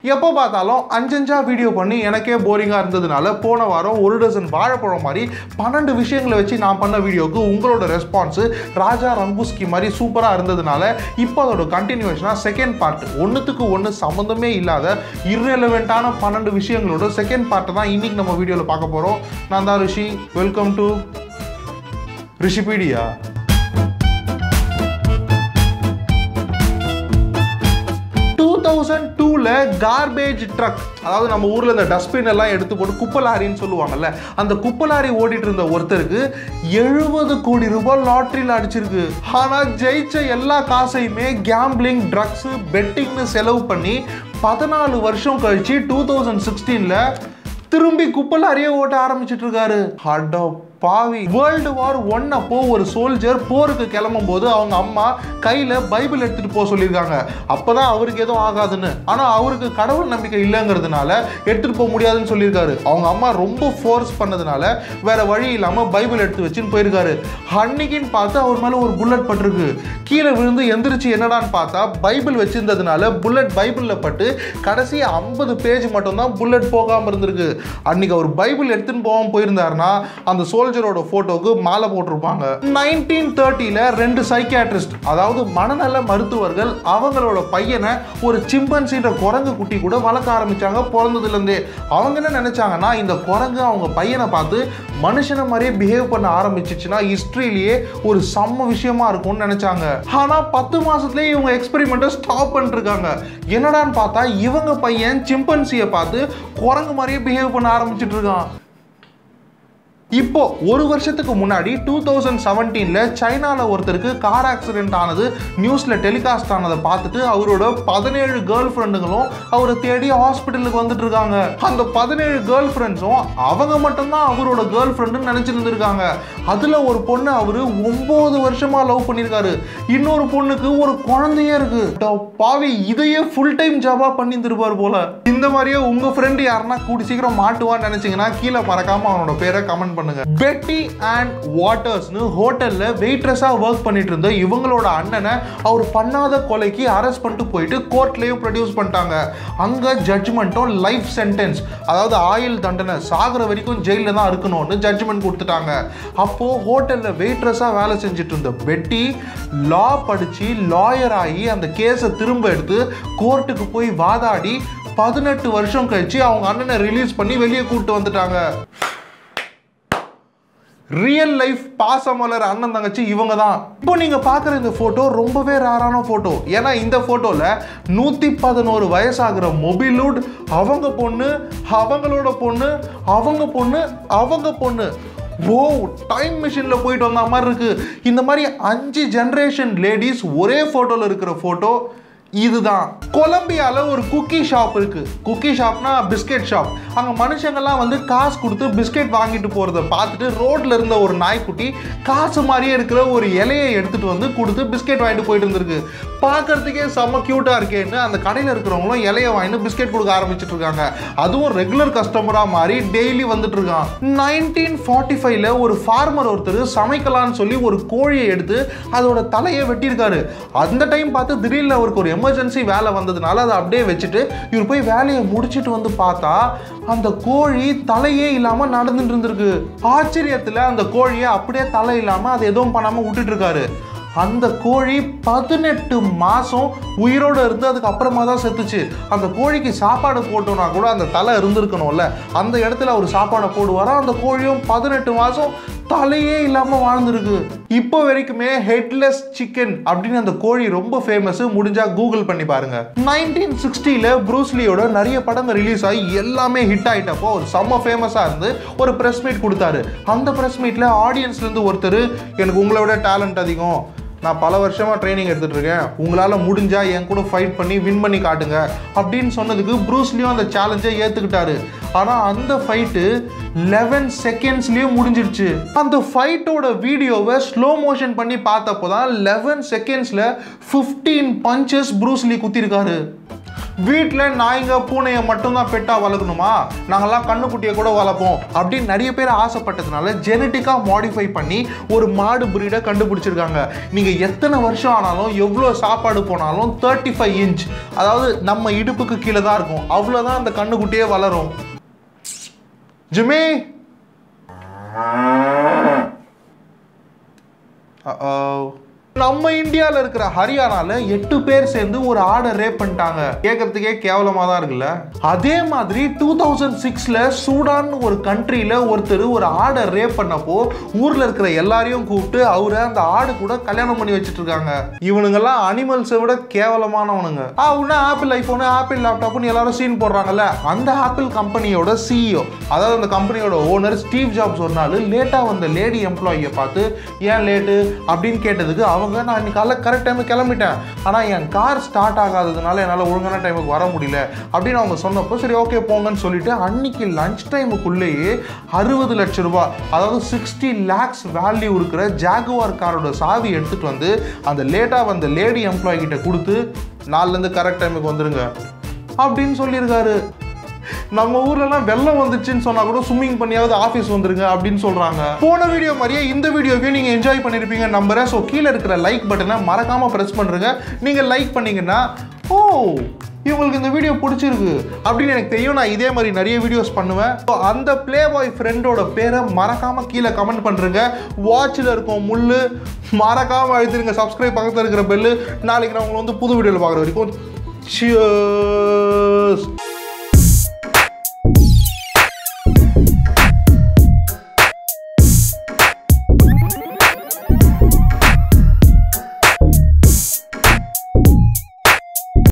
எப்போ பார்த்தாலும் அஞ்சஞ்சா வீடியோ பண்ணி எனக்கே போரிங்காக இருந்ததுனால போன வாரம் ஒரு டசன் வாழைப்பழம் மாதிரி பன்னெண்டு விஷயங்களை வச்சு நான் பண்ண வீடியோக்கு உங்களோட ரெஸ்பான்ஸு ராஜா ரங்குஸ்கி மாதிரி சூப்பராக இருந்ததுனால இப்போ அதோட கண்டினியூஷனாக செகண்ட் பார்ட் ஒன்றுத்துக்கு ஒன்று சம்மந்தமே இல்லாத இர்ரெலவெண்ட்டான பன்னெண்டு விஷயங்களோட செகண்ட் பார்ட்டை தான் இன்னைக்கு நம்ம வீடியோவில் பார்க்க போகிறோம் நான் தான் Rishi welcome to Rishipedia two thousand டூவில் கார்பேஜ் ட்ரக் அதாவது நம்ம ஊரில் இந்த டஸ்ட்பின் எல்லாம் எடுத்து போட்டு குப்பை லாரின்னு சொல்லுவாங்கல்ல அந்த குப்பை லாரி ஓட்டிட்டு இருந்த ஒருத்தருக்கு எழுபது கோடி ரூபாய் லாட்ரியில் அடிச்சிருக்கு ஆனால் ஜெயிச்ச எல்லா காசையுமே கேம்பிளிங் ட்ரக்ஸு பெட்டிங்னு செலவு பண்ணி பதினாலு வருஷம் கழிச்சு டூ தௌசண்ட் சிக்ஸ்டீனில் திரும்பி குப்பை லாரியே ஓட்ட ஆரம்பிச்சிட்டு இருக்காரு அட பாவி வேர்ல்டு வார் ஒன் அப்போ ஒரு சோல்ஜர் போருக்கு கிளம்பும் போது அவங்க அம்மா கையில பைபிள் எடுத்துட்டு போக சொல்லியிருக்காங்க அப்பதான் அவருக்கு எதுவும் ஆகாதுன்னு ஆனா அவருக்கு கடவுள் நம்பிக்கை இல்லைங்கிறதுனால எடுத்துட்டு போக முடியாதுன்னு சொல்லியிருக்காரு அவங்க அம்மா ரொம்ப ஃபோர்ஸ் பண்ணதுனால வேற வழி இல்லாம பைபிள் எடுத்து வச்சுன்னு போயிருக்காரு அன்னைக்குன்னு பார்த்து அவர் மேல ஒரு புல்லட் பட்டிருக்கு கீழே விழுந்து எந்திரிச்சு என்னடான்னு பார்த்தா பைபிள் வச்சிருந்ததுனால புல்லட் பைபிள்ல பட்டு கடைசி ஐம்பது பேஜ் மட்டும்தான் புல்லட் போகாம இருந்திருக்கு அன்னைக்கு அவர் பைபிள் எடுத்துன்னு போகாம போயிருந்தாருன்னா அந்த சோல்ஜரோட போட்டோக்கு மாலை போட்டிருப்பாங்க நைன்டீன் தேர்ட்டியில் ரெண்டு சைக்கியாட்ரிஸ்ட் அதாவது மனநல மருத்துவர்கள் அவங்களோட பையனை ஒரு சிம்பன்சின்ற குரங்கு குட்டி கூட வளர்க்க ஆரம்பிச்சாங்க பிறந்ததுலேருந்தே அவங்க என்ன நினைச்சாங்கன்னா இந்த குரங்கு அவங்க பையனை பார்த்து மனுஷனை மாதிரியே பிஹேவ் பண்ண ஆரம்பிச்சிச்சுன்னா ஹிஸ்ட்ரியிலேயே ஒரு செம்ம விஷயமா இருக்கும்னு நினைச்சாங்க ஆனா பத்து மாசத்துலயே இவங்க எக்ஸ்பெரிமெண்ட்டை ஸ்டாப் பண்ணிருக்காங்க என்னடான்னு பார்த்தா இவங்க பையன் சிம்பன்சியை பார்த்து குரங்கு மாதிரியே பிஹேவ் பண்ண ஆரம்பிச்சிட்டு இருக்கான் இப்போ ஒரு வருஷத்துக்கு முன்னாடி டூ தௌசண்ட் செவன்டீனில் சைனாவில் ஒருத்தருக்கு கார் ஆக்சிடென்ட் ஆனது நியூஸில் டெலிகாஸ்ட் ஆனதை பார்த்துட்டு அவரோட பதினேழு கேர்ள் ஃப்ரெண்டுங்களும் அவரை தேடி ஹாஸ்பிட்டலுக்கு வந்துட்டு இருக்காங்க அந்த பதினேழு கேர்ள் ஃப்ரெண்ட்ஸும் அவங்க மட்டும்தான் அவரோட கேர்ள் ஃப்ரெண்டுன்னு நினச்சிருந்துருக்காங்க அதில் ஒரு பொண்ணு அவர் ஒம்பது வருஷமாக லவ் பண்ணியிருக்காரு இன்னொரு பொண்ணுக்கு ஒரு குழந்தையே இருக்கு அட பாவி இதையே ஃபுல் டைம் ஜாபாக பண்ணியிருந்திருப்பார் போல இந்த மாதிரியே உங்கள் ஃப்ரெண்டு யாருன்னா கூடி சீக்கிரம் மாட்டுவான்னு நினச்சிங்கன்னா கீழே பறக்காம அவனோட பேரை கமெண்ட் பண்ணுங்க பெட்டி அண்ட் வாட்டர்ஸ்னு ஹோட்டல்ல வெயிட்ரஸா ஒர்க் பண்ணிட்டு இருந்த இவங்களோட அண்ணனை அவர் பண்ணாத கொலைக்கு அரெஸ்ட் பண்ணிட்டு போயிட்டு கோர்ட்லயும் ப்ரொடியூஸ் பண்ணிட்டாங்க அங்க ஜட்ஜ்மெண்ட்டும் லைஃப் சென்டென்ஸ் அதாவது ஆயுள் தண்டனை சாகுற வரைக்கும் ஜெயில தான் இருக்கணும்னு ஜட்ஜ்மெண்ட் கொடுத்துட்டாங்க அப்போ ஹோட்டல்ல வெயிட்ரஸா வேலை செஞ்சுட்டு இருந்த பெட்டி லா படிச்சு லாயர் ஆகி அந்த கேஸை திரும்ப எடுத்து கோர்ட்டுக்கு போய் வாதாடி பதினெட்டு வருஷம் கழிச்சு அவங்க அண்ணனை ரிலீஸ் பண்ணி வெளியே கூப்பிட்டு வந்துட்டாங்க ரியல் லைஃப் பாசமலர் அண்ணன் தங்கச்சி இவங்க தான் இப்போ நீங்க பார்க்குற இந்த போட்டோ ரொம்பவே ரேரான போட்டோ ஏன்னா இந்த போட்டோல நூத்தி பதினோரு வயசாகிற மொபிலூட் அவங்க பொண்ணு அவங்களோட பொண்ணு அவங்க பொண்ணு அவங்க பொண்ணு ஓ டைம் மிஷினில் போயிட்டு வந்த மாதிரி இருக்கு இந்த மாதிரி அஞ்சு ஜென்ரேஷன் லேடிஸ் ஒரே ஃபோட்டோவில் இருக்கிற ஃபோட்டோ இதுதான் கொலம்பியால ஒரு குக்கி ஷாப் இருக்கு குக்கி ஷாப்னா பிஸ்கெட் ஷாப் அங்க மனுஷங்கள்லாம் வந்து காசு கொடுத்து பிஸ்கெட் வாங்கிட்டு போறத பார்த்துட்டு ரோட்ல இருந்த ஒரு நாய்க்குட்டி காசு மாதிரியே இருக்கிற ஒரு இலையை எடுத்துட்டு வந்து கொடுத்து பிஸ்கெட் வாங்கிட்டு போயிட்டு இருந்திருக்கு பார்க்கறதுக்கே செம்ம கியூட்டா இருக்கேன்னு அந்த கடையில் இருக்கிறவங்களும் இலையை வாங்கிட்டு பிஸ்கெட் கொடுக்க ஆரம்பிச்சிட்டு இருக்காங்க அதுவும் ரெகுலர் கஸ்டமரா மாறி டெய்லி வந்துட்டு இருக்கான் நைன்டீன் ஃபார்ட்டி ஃபைவ்ல ஒரு ஃபார்மர் ஒருத்தர் சமைக்கலாம்னு சொல்லி ஒரு கோழியை எடுத்து அதோட தலையை வெட்டியிருக்காரு அந்த டைம் பார்த்து திடீர்னு அவருக்கு ஒரு எமர்ஜென்சி வேலை வந்ததுனால அதை அப்படியே வச்சுட்டு இவர் போய் வேலையை முடிச்சிட்டு வந்து பார்த்தா அந்த கோழி தலையே இல்லாம நடந்துட்டு இருந்திருக்கு ஆச்சரியத்துல அந்த கோழியை அப்படியே தலை இல்லாம அதை எதுவும் பண்ணாம விட்டுட்டு இருக்காரு அந்த கோழி பதினெட்டு மாதம் உயிரோடு இருந்து அதுக்கு அப்புறமா தான் செத்துச்சு அந்த கோழிக்கு சாப்பாடு போட்டோம்னா கூட அந்த தலை இருந்திருக்கணும்ல அந்த இடத்துல அவர் சாப்பாடை போடுவாரா அந்த கோழியும் பதினெட்டு மாதம் தலையே இல்லாமல் வாழ்ந்துருக்கு இப்போ வரைக்குமே ஹெட்லெஸ் சிக்கன் அப்படின்னு அந்த கோழி ரொம்ப ஃபேமஸ் முடிஞ்சா கூகுள் பண்ணி பாருங்க நைன்டீன் சிக்ஸ்டியில் ப்ரூஸ்லியோட நிறைய படங்கள் ரிலீஸ் ஆகி எல்லாமே ஹிட் ஆகிட்டப்போ ஒரு செம்ம ஃபேமஸாக இருந்து ஒரு ப்ரெஸ் மீட் கொடுத்தாரு அந்த ப்ரெஸ் மீட்டில் ஆடியன்ஸ்லேருந்து ஒருத்தர் எனக்கு உங்களை விட டேலண்ட் அதிகம் நான் பல வருஷமாக ட்ரைனிங் எடுத்துட்டு இருக்கேன் உங்களால் முடிஞ்சா என் கூட ஃபைட் பண்ணி வின் பண்ணி காட்டுங்க அப்படின்னு சொன்னதுக்கு ப்ரூஸ்லியும் அந்த சேலஞ்சை ஏற்றுக்கிட்டாரு ஆனால் அந்த ஃபைட்டு லெவன் செகண்ட்ஸ்லேயும் முடிஞ்சிடுச்சு அந்த ஃபைட்டோட வீடியோவை ஸ்லோ மோஷன் பண்ணி பார்த்தப்போ தான் லெவன் செகண்ட்ஸில் ஃபிஃப்டீன் பஞ்சஸ் ப்ரூஸ்லி குத்திருக்காரு வீட்டில் நாய்ங்க பூனையை மட்டும்தான் பெட்டா வளர்க்கணுமா நாங்கெல்லாம் கண்ணுக்குட்டியை கூட வளர்ப்போம் அப்படின்னு நிறைய பேர் ஆசைப்பட்டதுனால ஜெனட்டிக்காக மாடிஃபை பண்ணி ஒரு மாடு பிரீடை கண்டுபிடிச்சிருக்காங்க நீங்கள் எத்தனை வருஷம் ஆனாலும் எவ்வளோ சாப்பாடு போனாலும் தேர்ட்டி ஃபைவ் இன்ச் அதாவது நம்ம இடுப்புக்கு கீழே தான் இருக்கும் அவ்வளோதான் அந்த கண்ணுக்குட்டியே வளரும் ஜிமி Uh-oh. நம்ம இந்தியாவில் இருக்கிற ஹரியானால எட்டு பேர் சேர்ந்து ஒரு ஆடை ரேப் பண்ணிட்டாங்க கேட்கறதுக்கே கேவலமாக தான் இருக்குல்ல அதே மாதிரி டூ தௌசண்ட் சிக்ஸில் சூடான் ஒரு கண்ட்ரியில் ஒருத்தர் ஒரு ஆடை ரேப் பண்ணப்போ ஊரில் இருக்கிற எல்லாரையும் கூப்பிட்டு அவரை அந்த ஆடு கூட கல்யாணம் பண்ணி வச்சுட்டு இருக்காங்க இவனுங்கெல்லாம் அனிமல்ஸை விட கேவலமானவனுங்க ஆ உடனே ஆப்பிள் ஐஃபோனு ஆப்பிள் லேப்டாப்னு எல்லாரும் சீன் போடுறாங்கல்ல அந்த ஆப்பிள் கம்பெனியோட சிஇஓ அதாவது அந்த கம்பெனியோட ஓனர் ஸ்டீவ் ஜாப்ஸ் ஒரு நாள் லேட்டாக வந்த லேடி எம்ப்ளாயியை பார்த்து ஏன் லேட்டு அப்படின்னு கேட்டதுக்கு அவங்க நான் இன்னைக்கு காலைல கரெக்ட் டைமுக்கு கிளம்பிட்டேன் ஆனால் என் கார் ஸ்டார்ட் ஆகாததுனால என்னால் ஒழுங்கான டைமுக்கு வர முடியல அப்படின்னு அவங்க சொன்னப்போ சரி ஓகே போங்கன்னு சொல்லிட்டு அன்னைக்கு லஞ்ச் டைமுக்குள்ளேயே அறுபது லட்சம் ரூபாய் அதாவது சிக்ஸ்டி லேக்ஸ் வேல்யூ இருக்கிற ஜாகுவார் காரோட சாவி எடுத்துகிட்டு வந்து அந்த லேட்டாக வந்த லேடி எம்ப்ளாயி கிட்ட கொடுத்து நாலுலேருந்து கரெக்ட் டைமுக்கு வந்துருங்க அப்படின்னு சொல்லியிருக்காரு நம்ம ஊர்லலாம் வெள்ளம் வந்துச்சுன்னு சொன்னா கூட ஸ்விம்மிங் பண்ணியாவது ஆஃபீஸ் வந்துருங்க அப்படின்னு சொல்றாங்க போன வீடியோ மாதிரியே இந்த வீடியோவையும் நீங்க என்ஜாய் பண்ணிருப்பீங்க நம்புறேன் ஸோ கீழே இருக்கிற லைக் பட்டனை மறக்காம ப்ரெஸ் பண்ணுங்க நீங்க லைக் பண்ணீங்கன்னா ஓ இவங்களுக்கு இந்த வீடியோ பிடிச்சிருக்கு அப்படின்னு எனக்கு தெரியும் நான் இதே மாதிரி நிறைய வீடியோஸ் பண்ணுவேன் ஸோ அந்த ப்ளே பாய் ஃப்ரெண்டோட பேரை மறக்காம கீழே கமெண்ட் பண்ணுறேங்க வாட்சில் இருக்கும் முள்ளு மறக்காம அழுத்திருங்க சப்ஸ்கிரைப் பக்கத்தில் இருக்கிற பெல்லு நாளைக்கு நான் உங்களை வந்து புது வீடியோவில் பார்க்குற வரைக்கும் Cheers!